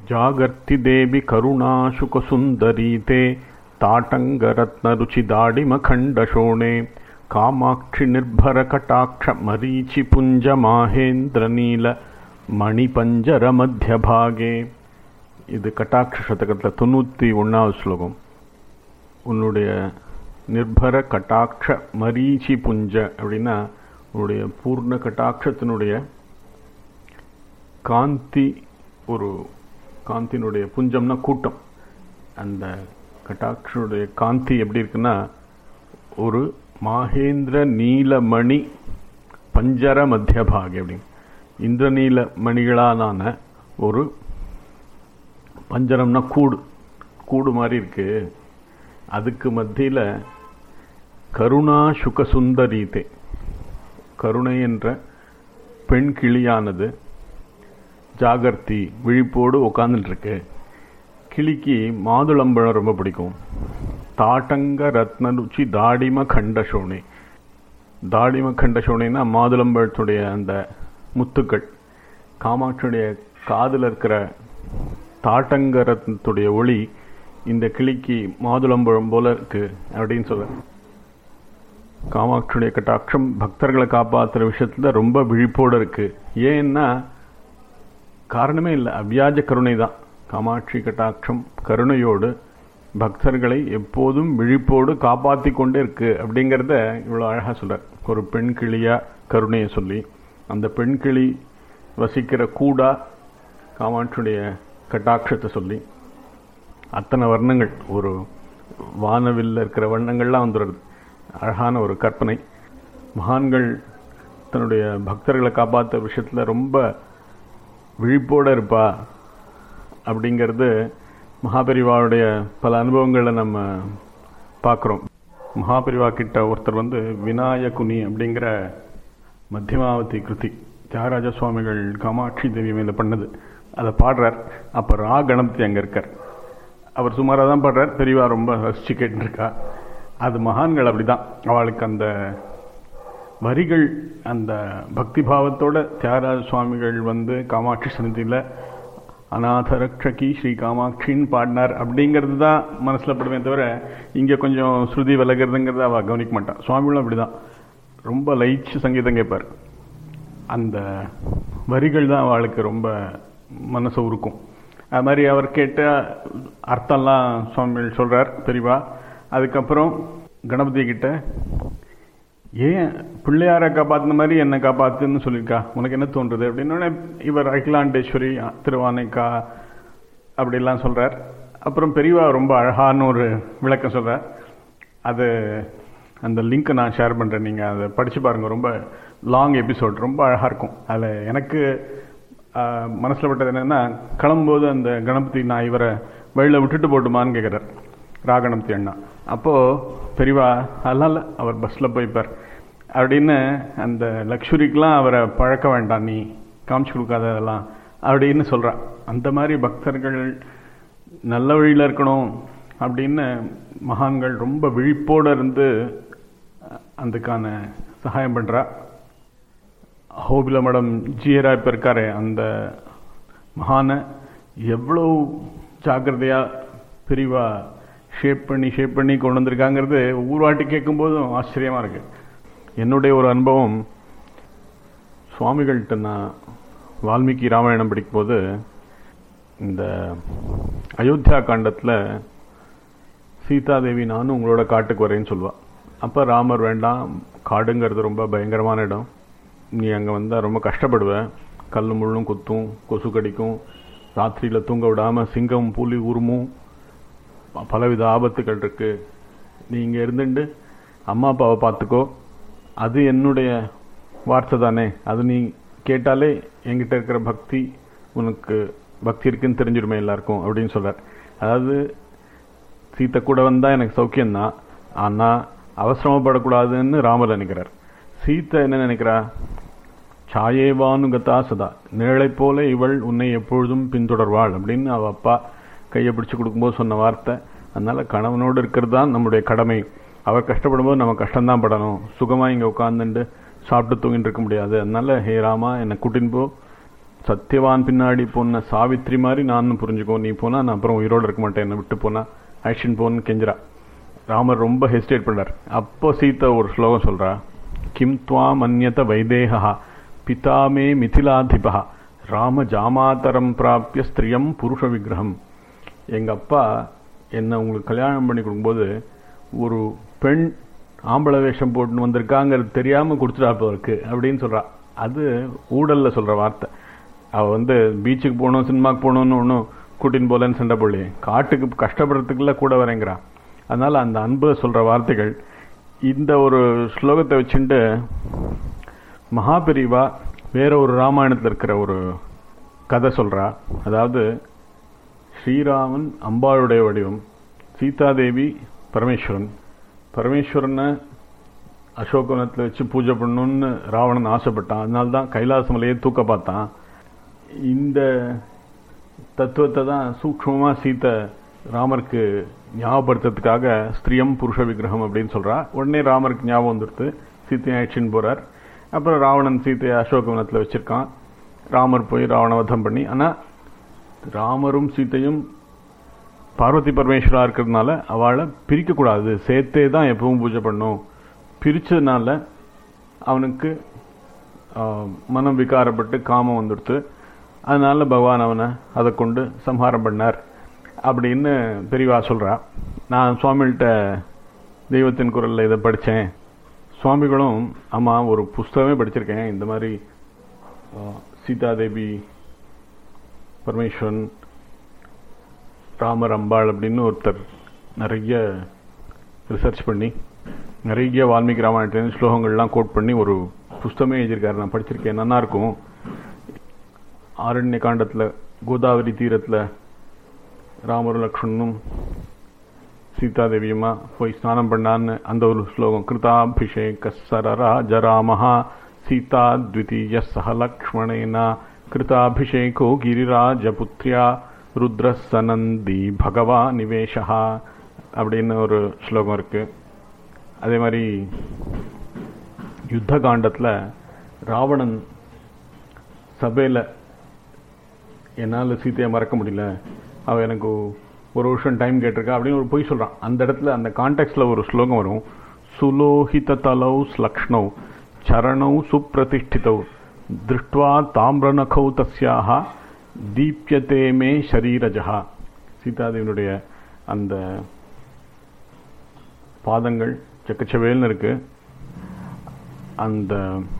ಜಾಗರ್ತಿ ದೇವಿ ಕರುಣಾಶುಕಸುಂದರೀತೆ ತಾಟಂಗರತ್ನರುಚಿದಾಡಿಮಖಂಡಶೋಣೆ ಕಾಮಾಕ್ಷಿ ನಿರ್ಭರ ಕಟಾಕ್ಷ ಮರೀಚಿ ಪುಂಜ ಮಾಹೇಂದ್ರ ನೀಲ மணிபஞ்சர மத்தியபாகே இது கட்டாட்ச சதகத்தில் தொண்ணூற்றி ஒன்றாவது ஸ்லோகம் உன்னுடைய நிர்பர கட்டாட்ச மரீச்சி புஞ்ச அப்படின்னா உன்னுடைய பூர்ண கட்டாட்சத்தினுடைய காந்தி ஒரு காந்தினுடைய புஞ்சம்னா கூட்டம் அந்த கட்டாட்சனுடைய காந்தி எப்படி இருக்குன்னா ஒரு மாகேந்திர நீலமணி பஞ்சர மத்தியபாகி அப்படின்னு இந்திரநீல மணிகளாலான ஒரு பஞ்சரம்னா கூடு கூடு மாதிரி இருக்கு அதுக்கு மத்தியில் கருணா சுக சுந்தரீதே கருணை என்ற பெண் கிளியானது ஜாகர்த்தி விழிப்போடு உட்காந்துட்டு இருக்கு கிளிக்கு மாதுளம்பழம் ரொம்ப பிடிக்கும் தாட்டங்க ரத்ன ருச்சி தாடிம கண்டசோனே தாடிம கண்டசோனைனா மாதுளம்பழத்துடைய அந்த முத்துக்கள் காமாட்சியுடைய காதில் இருக்கிற தாட்டங்கரத்துடைய ஒளி இந்த கிளிக்கு மாதுளம்பழம் போல இருக்கு அப்படின்னு சொல்ற காமாட்சியுடைய கட்டாட்சம் பக்தர்களை காப்பாற்றுற விஷயத்துல ரொம்ப விழிப்போடு இருக்கு ஏன்னா காரணமே இல்லை அவ்யாஜ கருணை தான் காமாட்சி கட்டாட்சம் கருணையோடு பக்தர்களை எப்போதும் விழிப்போடு காப்பாற்றி கொண்டே இருக்கு அப்படிங்கிறத இவ்வளோ அழகாக சொல்கிறார் ஒரு பெண் கிளியா கருணையை சொல்லி அந்த பெண் கிளி வசிக்கிற கூடா காமாட்சியுடைய கட்டாட்சத்தை சொல்லி அத்தனை வர்ணங்கள் ஒரு வானவில் இருக்கிற வண்ணங்கள்லாம் வந்துடுறது அழகான ஒரு கற்பனை மகான்கள் தன்னுடைய பக்தர்களை காப்பாற்ற விஷயத்தில் ரொம்ப விழிப்போடு இருப்பா அப்படிங்கிறது மகாபரிவாவுடைய பல அனுபவங்களை நம்ம பார்க்குறோம் மகாபரிவா கிட்ட ஒருத்தர் வந்து விநாயகுனி அப்படிங்கிற மத்தியமாவதி கிருதி தியாகராஜ சுவாமிகள் காமாட்சி தேவி மேலே பண்ணது அதை பாடுறார் அப்போ ரா கணபதி அங்கே இருக்கார் அவர் சுமாராக தான் பாடுறார் பெரியவா ரொம்ப ரசிச்சு கேட்டுருக்கா அது மகான்கள் அப்படிதான் அவளுக்கு அந்த வரிகள் அந்த பக்தி பாவத்தோட தியாகராஜ சுவாமிகள் வந்து காமாட்சி சந்நிதியில் அநாதரக்ஷகி ஸ்ரீ காமாட்சின்னு பாடினார் அப்படிங்கிறது தான் மனசில் படுவேன் தவிர இங்கே கொஞ்சம் ஸ்ருதி விலகிறதுங்கிறத அவள் கவனிக்க மாட்டான் சுவாமிகளும் அப்படிதான் ரொம்ப லயிச்சு சங்கீதம் கேட்பார் அந்த வரிகள் தான் அவளுக்கு ரொம்ப மனசை உருக்கும் அது மாதிரி அவர் கேட்ட அர்த்தம்லாம் சுவாமிகள் சொல்கிறார் பெரியவா அதுக்கப்புறம் கணபதி கிட்ட ஏன் பிள்ளையாரை காப்பாற்றின மாதிரி என்னை காப்பாத்துன்னு சொல்லியிருக்கா உனக்கு என்ன தோன்றுது அப்படின்னு இவர் அகிலாண்டேஸ்வரி திருவானைக்கா அப்படிலாம் சொல்கிறார் அப்புறம் பெரியவா ரொம்ப அழகான ஒரு விளக்கம் சொல்கிறார் அது அந்த லிங்க்கை நான் ஷேர் பண்ணுறேன் நீங்கள் அதை படித்து பாருங்கள் ரொம்ப லாங் எபிசோட் ரொம்ப அழகாக இருக்கும் அதில் எனக்கு மனசில் பட்டது என்னென்னா கிளம்பும்போது அந்த கணபதி நான் இவரை வழியில் விட்டுட்டு போட்டுமான்னு கேட்குறார் ராகணபதி அண்ணா அப்போது பெரியவா அதெல்லாம் இல்லை அவர் பஸ்ஸில் போய்ப்பார் அப்படின்னு அந்த லக்ஷுரிக்கெலாம் அவரை பழக்க வேண்டாம் நீ காமிச்சு கொடுக்காததெல்லாம் அப்படின்னு சொல்கிறான் அந்த மாதிரி பக்தர்கள் நல்ல வழியில் இருக்கணும் அப்படின்னு மகான்கள் ரொம்ப விழிப்போடு இருந்து அதுக்கான சகாயம் பண்ணுறா ஹோபில மடம் ஜியரா இப்போ இருக்காரு அந்த மகானை எவ்வளோ ஜாக்கிரதையாக பிரிவா ஷேப் பண்ணி ஷேப் பண்ணி கொண்டு வந்திருக்காங்கிறது ஊர்வாட்டி கேட்கும்போதும் ஆச்சரியமாக இருக்கு என்னுடைய ஒரு அனுபவம் சுவாமிகள்கிட்ட நான் வால்மீகி ராமாயணம் படிக்கும்போது இந்த அயோத்தியா காண்டத்தில் சீதாதேவி நானும் உங்களோட காட்டுக்கு வரேன்னு சொல்லுவாள் அப்போ ராமர் வேண்டாம் காடுங்கிறது ரொம்ப பயங்கரமான இடம் நீ அங்கே வந்தால் ரொம்ப கஷ்டப்படுவேன் கல் முள்ளும் குத்தும் கொசு கடிக்கும் ராத்திரியில் தூங்க விடாமல் சிங்கம் புலி உருமும் பலவித ஆபத்துகள் இருக்கு நீ இங்கே இருந்துட்டு அம்மா அப்பாவை பார்த்துக்கோ அது என்னுடைய வார்த்தை தானே அது நீ கேட்டாலே என்கிட்ட இருக்கிற பக்தி உனக்கு பக்தி இருக்குன்னு தெரிஞ்சிருமே எல்லாருக்கும் அப்படின்னு சொல்கிறார் அதாவது சீத்தை கூட வந்தால் எனக்கு சௌக்கியம்தான் ஆனால் அவசரமப்படக்கூடாதுன்னு ராமர் நினைக்கிறார் சீத்தை என்ன நினைக்கிறா சாயேவானுகதா சதா நிழலை போல இவள் உன்னை எப்பொழுதும் பின்தொடர்வாள் அப்படின்னு அவள் அப்பா கையை பிடிச்சி கொடுக்கும்போது சொன்ன வார்த்தை அதனால கணவனோடு இருக்கிறது தான் நம்முடைய கடமை அவர் கஷ்டப்படும்போது நம்ம கஷ்டம்தான் படணும் சுகமாக இங்கே உட்காந்துட்டு சாப்பிட்டு தூங்கிட்டு இருக்க முடியாது அதனால ஹே ராமா என்னை கூட்டின்னு போ சத்தியவான் பின்னாடி போன சாவித்ரி மாதிரி நான் புரிஞ்சுக்கோ நீ போனா நான் அப்புறம் உயிரோடு இருக்க மாட்டேன் என்னை விட்டு போனா ஆக்ஷன் போன்னு கெஞ்சிரா ராமர் ரொம்ப ஹெசிடேட் பண்ணார் அப்போ சீதா ஒரு ஸ்லோகம் சொல்றா கிம் துவாம் அந்யத வைதேகா பிதாமே மிதிலாதிபா ராம ஜாமாதரம் பிராப்பிய ஸ்திரியம் புருஷ விக்கிரகம் எங்க அப்பா என்னை உங்களுக்கு கல்யாணம் பண்ணி கொடுக்கும்போது ஒரு பெண் ஆம்பளை வேஷம் போட்டுன்னு வந்திருக்காங்கிறது தெரியாம கொடுத்துட்டா இருக்கு அப்படின்னு சொல்றா அது ஊடல்ல சொல்ற வார்த்தை அவ வந்து பீச்சுக்கு போகணும் சினிமாக்கு போகணும்னு ஒன்றும் கூட்டின்னு போலன்னு சண்டை போடலையே காட்டுக்கு கஷ்டப்படுறதுக்குள்ள கூட வரேங்கிறா அதனால அந்த அன்பு சொல்ற வார்த்தைகள் இந்த ஒரு ஸ்லோகத்தை வச்சுட்டு மகாபெரிவா வேற ஒரு ராமாயணத்தில் இருக்கிற ஒரு கதை சொல்றா அதாவது ஸ்ரீராமன் அம்பாளுடைய வடிவம் சீதாதேவி பரமேஸ்வரன் பரமேஸ்வரனை அசோகவனத்தில் வச்சு பூஜை பண்ணணும்னு ராவணன் ஆசைப்பட்டான் அதனால தான் கைலாச மலையை தூக்க பார்த்தான் இந்த தத்துவத்தை தான் சூக்ஷ்மமா சீத்தை ராமருக்கு ஞாபகப்படுத்துறதுக்காக ஸ்திரியம் புருஷ விக்கிரகம் அப்படின்னு சொல்றா உடனே ராமருக்கு ஞாபகம் வந்துடுத்து சீத்தையை ஆக்ஷன் போறார் அப்புறம் ராவணன் சீத்தையை அசோகவனத்தில் வச்சிருக்கான் ராமர் போய் ராவணவதம் பண்ணி ஆனா ராமரும் சீத்தையும் பார்வதி பரமேஸ்வரா இருக்கிறதுனால அவளை பிரிக்கக்கூடாது சேர்த்தே தான் எப்பவும் பூஜை பண்ணும் பிரிச்சதுனால அவனுக்கு ஆஹ், மனம் விகாரப்பட்டு காமம் வந்துடுத்து அதனால பகவான் அவனை அதை கொண்டு சம்ஹாரம் பண்ணார் அப்படின்னு பெரியவா சொல்றா நான் சுவாமிகிட்ட தெய்வத்தின் குரல்ல இதை படித்தேன் சுவாமிகளும் ஆமா ஒரு புஸ்தகமே படிச்சிருக்கேன் இந்த மாதிரி ஆஹ், சீதாதேவி பரமேஸ்வரன் ராமர் அம்பாள் அப்படின்னு ஒருத்தர் நிறைய ரிசர்ச் பண்ணி நிறைய வால்மீகி ராமாயணத்துலேருந்து ஸ்லோகங்கள்லாம் கோட் பண்ணி ஒரு புஸ்தகமே எழுதியிருக்காரு நான் படிச்சிருக்கேன் நல்லா இருக்கும் ஆரண்ய காண்டத்தில் கோதாவரி தீரத்தில் ராமரும் லக்ஷ்மணனும் சீதாதேவியுமா போய் ஸ்நானம் பண்ணான்னு அந்த ஒரு ஸ்லோகம் கிருதாபிஷேக சரரா ஜராமஹா சீதா த்விதீய சக லக்ஷ்மணேன கிருதாபிஷேகோ கிரிராஜபுத்ரியா ருத்ரசனந்தி பகவா நிவேஷா அப்படின்னு ஒரு ஸ்லோகம் இருக்கு அதே மாதிரி யுத்த காண்டத்தில் ராவணன் சபையில் என்னால் சீதையை மறக்க முடியல அவ எனக்கு ஒரு வருஷம் டைம் கேட்டிருக்கா அப்படின்னு ஒரு பொய் சொல்றான் அந்த இடத்துல அந்த கான்டெக்ட்ல ஒரு ஸ்லோகம் வரும் சுலோஹித தலௌ ஸ்லக்ஷ்ணௌ சரணௌ சுப்பிரதிஷ்டிதௌ திருஷ்டுவா தாமிரநகௌ தஸ்யாக தீப்யதே மே ஷரீரஜா சீதாதேவியினுடைய அந்த பாதங்கள் செக்கச்சவேல்னு இருக்கு அந்த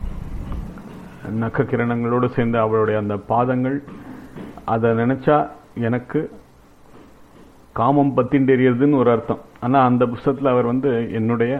நக்க கிரணங்களோடு சேர்ந்து அவளுடைய அந்த பாதங்கள் அதை நினைச்சா எனக்கு காமம் பத்தின்றெறியறதுன்னு ஒரு அர்த்தம் ஆனா அந்த புஸ்தகத்துல அவர் வந்து என்னுடைய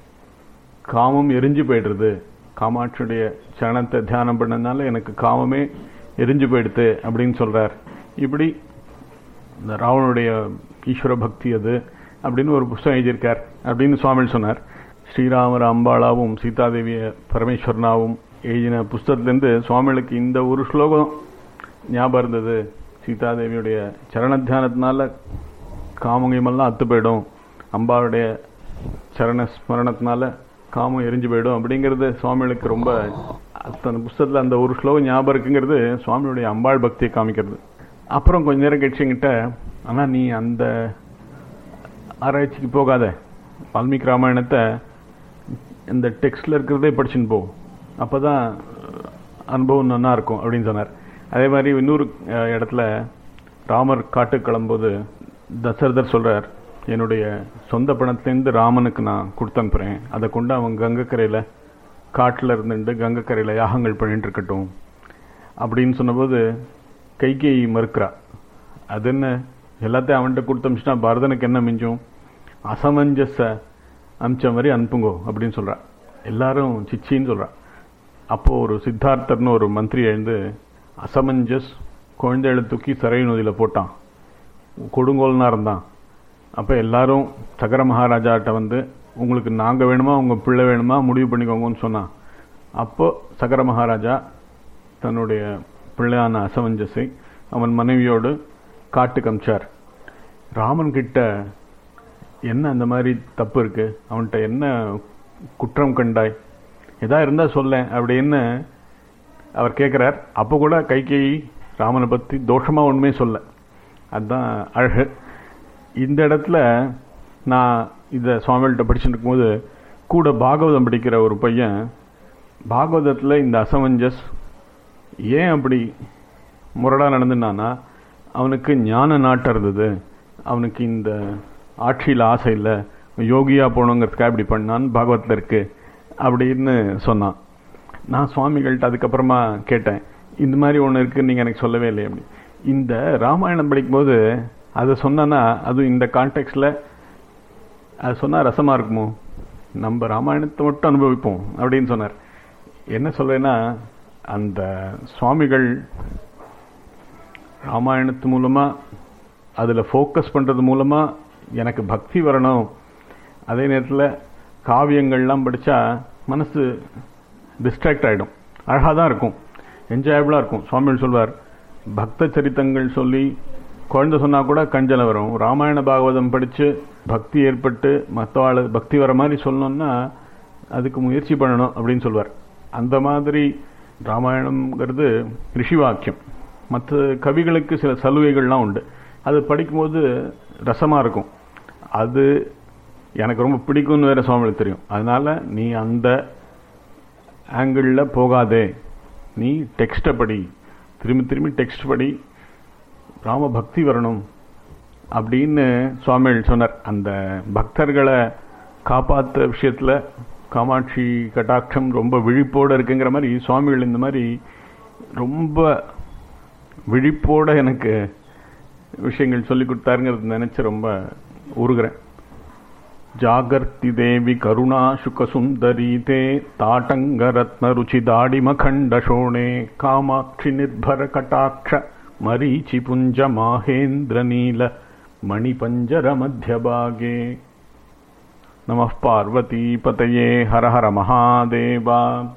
காமம் எரிஞ்சு போயிடுறது காமாட்சியுடைய சரணத்தை தியானம் பண்ணதுனால எனக்கு காமமே எரிஞ்சு போயிடுது அப்படின்னு சொல்றார் இப்படி இந்த ராவனுடைய ஈஸ்வர பக்தி அது அப்படின்னு ஒரு புஸ்தகம் எழுதியிருக்கார் அப்படின்னு சுவாமி சொன்னார் ஸ்ரீராமர் அம்பாளாவும் சீதாதேவிய பரமேஸ்வரனாவும் எழுதின புஸ்தகத்திலேருந்து சுவாமிகளுக்கு இந்த ஒரு ஸ்லோகம் ஞாபகம் இருந்தது சீதாதேவியுடைய சரண தியானத்தினால காமங்கயமெல்லாம் அத்து போயிடும் அம்பாளுடைய சரண ஸ்மரணத்தினால காமம் எரிஞ்சு போயிடும் அப்படிங்கிறது சுவாமிகளுக்கு ரொம்ப அந்த புஸ்தகத்தில் அந்த ஒரு ஸ்லோகம் ஞாபகம் இருக்குங்கிறது சுவாமியுடைய அம்பாள் பக்தியை காமிக்கிறது அப்புறம் கொஞ்ச நேரம் கழிச்சுங்கிட்ட ஆனால் நீ அந்த ஆராய்ச்சிக்கு போகாத வால்மீகி ராமாயணத்தை இந்த டெக்ஸ்ட்ல இருக்கிறதே படிச்சுன்னு போ அப்பதான் அனுபவம் நல்லா இருக்கும் அப்படின்னு சொன்னார் அதே மாதிரி இன்னொரு அஹ், இடத்துல ராமர் காட்டுக்கு கிளம்பும்போது தசரதர் சொல்றார் என்னுடைய சொந்த பணத்திலேருந்து ராமனுக்கு நான் கொடுத்து அனுப்புறேன் அதை கொண்டு அவன் கங்கக்கரையில காட்டுல இருந்துட்டு கங்கக்கரையில யாகங்கள் பண்ணிட்டு இருக்கட்டும் அப்படின்னு சொன்னபோது கைகேயி மறுக்கிறா அது என்ன எல்லாத்தையும் அவன்கிட்ட கொடுத்து அமிச்சுனா பரதனுக்கு என்ன மிஞ்சும் அசமஞ்சஸ அமிச்ச மாதிரி அனுப்புங்கோ அப்படின்னு சொல்றா எல்லாரும் சிச்சின்னு சொல்றா அப்போ ஒரு சித்தார்த்தர்னு ஒரு மந்திரி எழுந்து அசமஞ்சஸ் குழந்தைகளை தூக்கி சரை நதியில போட்டான் கொடுங்கோல்னா இருந்தான் அப்ப எல்லாரும் சகர மகாராஜாட்ட வந்து உங்களுக்கு நாங்க வேணுமா உங்க பிள்ளை வேணுமா முடிவு பண்ணிக்கோங்கன்னு சொன்னான் அப்போ சகர மகாராஜா தன்னுடைய பிள்ளையான அசமஞ்சஸை அவன் மனைவியோடு காட்டுக்கு அமிச்சார் ராமன் கிட்ட என்ன அந்த மாதிரி தப்பு இருக்கு அவன்கிட்ட என்ன குற்றம் கண்டாய் எதா இருந்தா சொல்ல அப்படின்னு அவர் கேட்குறார் அப்போ கூட கைகை ராமனை பற்றி தோஷமாக ஒன்றுமே சொல்ல அதுதான் அழகு இந்த இடத்துல நான் இதை சுவாமிகள்கிட்ட படிச்சுட்டு இருக்கும்போது கூட பாகவதம் படிக்கிற ஒரு பையன் பாகவதத்தில் இந்த அசமஞ்சஸ் ஏன் அப்படி முரடாக நடந்துனானா அவனுக்கு ஞான நாட்டம் இருந்தது அவனுக்கு இந்த ஆட்சியில் ஆசை இல்லை யோகியாக போகணுங்கிறதுக்காக இப்படி பண்ணான்னு பாகவத்தில் இருக்கு அப்படின்னு சொன்னான் நான் சுவாமிகள்கிட்ட அதுக்கப்புறமா கேட்டேன் இந்த மாதிரி ஒன்று இருக்குன்னு நீங்கள் எனக்கு சொல்லவே இல்லை அப்படி இந்த ராமாயணம் படிக்கும்போது அதை சொன்னேன்னா அதுவும் இந்த கான்டெக்ட்ல அது சொன்னால் ரசமாக இருக்குமோ நம்ம ராமாயணத்தை மட்டும் அனுபவிப்போம் அப்படின்னு சொன்னார் என்ன சொல்றேன்னா அந்த சுவாமிகள் ராமாயணத்து மூலமாக அதில் ஃபோக்கஸ் பண்ணுறது மூலமாக எனக்கு பக்தி வரணும் அதே நேரத்தில் காவியங்கள்லாம் படித்தா மனசு டிஸ்ட்ராக்ட் ஆகிடும் அழகாக தான் இருக்கும் என்ஜாயபிளாக இருக்கும் சுவாமிகள் சொல்வார் பக்த சரித்தங்கள் சொல்லி குழந்தை சொன்னால் கூட கஞ்சலை வரும் ராமாயண பாகவதம் படித்து பக்தி ஏற்பட்டு மற்றவாள் பக்தி வர மாதிரி சொல்லணும்னா அதுக்கு முயற்சி பண்ணணும் அப்படின்னு சொல்வார் அந்த மாதிரி ராமாயணம்ங்கிறது ரிஷி வாக்கியம் மற்ற கவிகளுக்கு சில சலுகைகள்லாம் உண்டு அது படிக்கும்போது ரசமாக இருக்கும் அது எனக்கு ரொம்ப பிடிக்கும்னு வேற சுவாமிகளுக்கு தெரியும் அதனால நீ அந்த ஆங்கிளில் போகாதே நீ டெக்ஸ்ட்டை படி திரும்பி திரும்பி டெக்ஸ்ட் படி ராம பக்தி வரணும் அப்படின்னு சுவாமிகள் சொன்னார் அந்த பக்தர்களை காப்பாற்ற விஷயத்தில் காமாட்சி கட்டாட்சம் ரொம்ப விழிப்போடு இருக்குங்கிற மாதிரி சுவாமிகள் இந்த மாதிரி ரொம்ப விழிப்போட எனக்கு விஷயங்கள் சொல்லி கொடுத்தாருங்கிறது நினைச்சு ரொம்ப உருகிறேன் ಜಾಗರ್ತಿ ದೇವಿ ಕರುಣಾ ಶುಕ ಸುಂದರಿ ತೇ ತಾಟಂಗ ರತ್ನ ರುಚಿ ದಾಡಿಮ ಖಂಡ ಶೋಣೆ ಕಾಮಾಕ್ಷಿ ನಿರ್ಭರ ಕಟಾಕ್ಷ ಮರೀಚಿ ಪುಂಜ ಮಾಹೇಂದ್ರ ನೀಲ ಮಣಿಪಂಜರ ಮಧ್ಯಭಾಗೆ ನಮಃ ಪಾರ್ವತಿ ಪತಯೇ ಹರ ಹರ ಮಹಾದೇವ